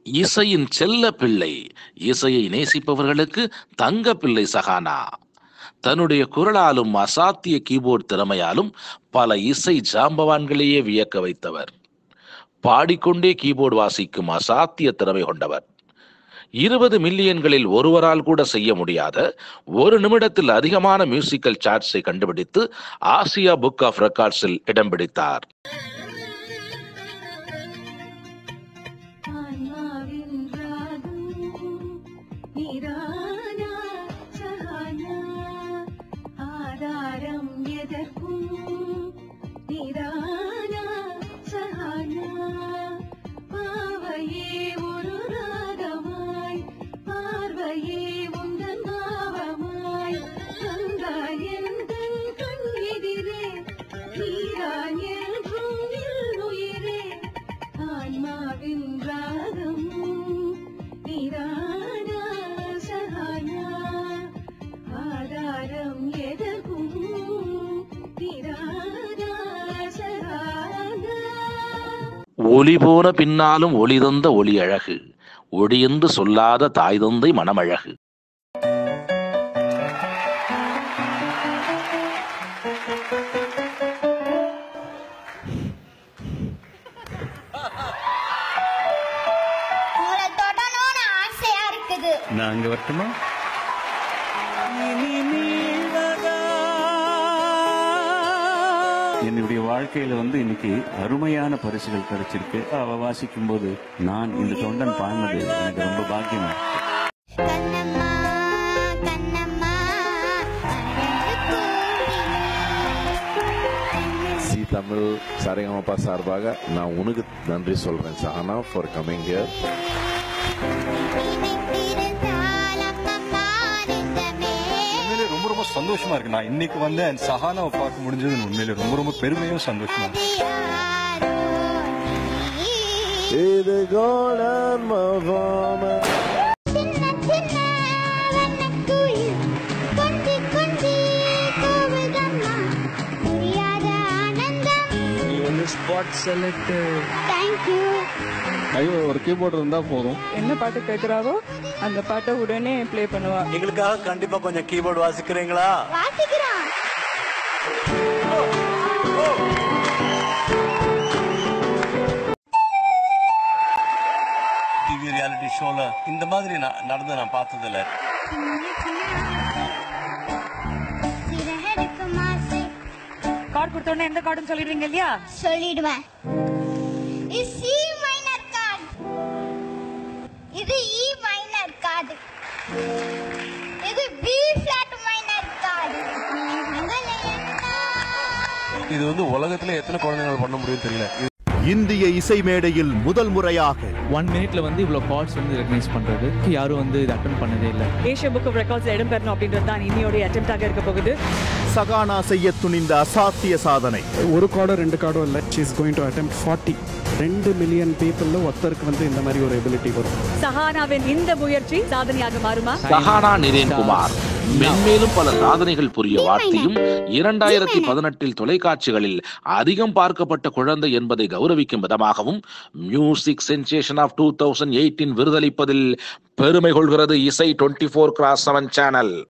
இசையின் செல்ல பிள்ளை இசையை நேசிப்பவர்களுக்கு தங்க பிள்ளை சகானா தன்னுடைய குரலாலும் அசாத்திய கீபோர்ட் திறமையாலும் பல இசை ஜாம்பவான்களையே வியக்க வைத்தவர் பாடிக்கொண்டே கீபோர்டு வாசிக்கும் அசாத்திய திறமை கொண்டவர் இருபது மில்லியன்களில் ஒருவரால் கூட செய்ய முடியாத ஒரு நிமிடத்தில் அதிகமான மியூசிக்கல் சார்ட்ஸை கண்டுபிடித்து ஆசியா புக் ஆஃப் ரெக்கார்ட்ஸில் இடம் பிடித்தார் ஆன்மாவின் ராகம் நீரானா சஹானா ஆதாரம் எதற்கும் நீரானா சஹானா பாவையே ஒரு ராகமாய் பார்வையே உந்தன் பாவமாய் கங்காய் எந்தன் கண் எதிரே நீரான் என்றும் என் உயிரே ஆன்மாவின் ராகம் நீரானா சஹானா ஆதாரம் எதற்கும் நீரானா சஹானா ஒளி போன பின்னாலும் ஒளி தந்த ஒளி அழகு ஒளியென்று சொல்லாத தாய் தந்தை மனமழகு உங்களை தொடணும்னு ஆசையா இருக்குது நான் அங்க வரட்டுமா என்னுடைய வாழ்க்கையில வந்து இன்னைக்கு அருமையான பரிசுகள் கிடைச்சிருக்கு அவ வாசிக்கும் போது நான் இந்த தொண்டன் பாடினது எனக்கு ரொம்ப பாக்கியமா இருக்கு. கண்ணம்மா கண்ணம்மா அழகு கூடினே. சி தமிழ் சரிகமபா சார்பாக நான் உனக்கு நன்றி சொல்றேன் சஹனா ஃபார் கமிங் ஹியர் நினைத்திருந்தால் அம்மம்மா நெஞ்சமே. உண்மையிலே ரொம்ப ரொம்ப சந்தோஷமா இருக்கு நான் இன்னைக்கு வந்து என் சஹானாவை பார்க்க முடிஞ்சது உண்மையிலே ரொம்ப ரொம்ப பெருமையும் சந்தோஷமா இருக்கு அது யாரோ நீ. இது கோலன் மகாமன் சின்ன சின்ன வண்ணக்குயில் கொஞ்சி கொஞ்சி கூவுதம்மா. புரியாத ஆனந்தம். Thank you. ஐயோ ஒரு கீபோர்டு இருந்தா போதும் என்ன பாட்டு கேட்குறாவோ அந்த பாட்டை உடனே ப்ளே பண்ணுவா எங்களுக்காக கண்டிப்பா கொஞ்சம் கீபோர்டு வாசிக்கிறீங்களா வாசிக்கிறோம் டிவி ரியாலிட்டி ஷோல இந்த மாதிரி நான் நடந்து நான் பார்த்தது இல்ல சிறகடிக்கும் ஆசை கார்டு கொடுத்தோடனே எந்த கார்டுன்னு சொல்லிடுறீங்க இல்லையா சொல்லிடுவேன் இது சி மைனர் கார்டு இது இ மைனர் கார்டு இது பி ஃபிளாட் மைனர் கார்டு இது வந்து உலகத்துல எத்தனை குழந்தைகள் பண்ண முடியும் தெரியல இந்திய இசை மேடையில் முதல் முறையாக ஒன் மினிட்ல வந்து இவ்வளோ கார்ட்ஸ் வந்து ரெகனைஸ் பண்றது யாரும் வந்து இது அட்டன் பண்ணதே இல்லை ஏஷியா புக் ஆஃப் ரெக்கார்ட்ஸ் இடம் பெறணும் அப்படின்றது தான் இன்னியோடைய அட்டெம்ப்டாக இருக்க போகுது சகானா செய்ய துணிந்த அசாத்திய சாதனை ஒரு கார்டோ ரெண்டு கார்டோ இல்லை ஷீ இஸ் கோயிங் டு அட்டம் ஃபார்ட்டி ரெண்டு மில்லியன் பீப்புளில் ஒருத்தருக்கு வந்து இந்த மாதிரி ஒரு எபிலிட்டி வரும் சஹானாவின் இந்த முயற்சி சாதனையாக மாறுமா சஹானா நிரேன்குமார் மென்மேலும் பல சாதனைகள் புரிய வாழ்த்தியும் இரண்டாயிரத்தி பதினெட்டில் தொலைக்காட்சிகளில் அதிகம் பார்க்கப்பட்ட குழந்தை என்பதை கௌரவிக்கும் விதமாகவும் music sensation of two thousand eighteen விருதளிப்பதில் பெருமை கொள்கிறது இசை twenty four cross seven channel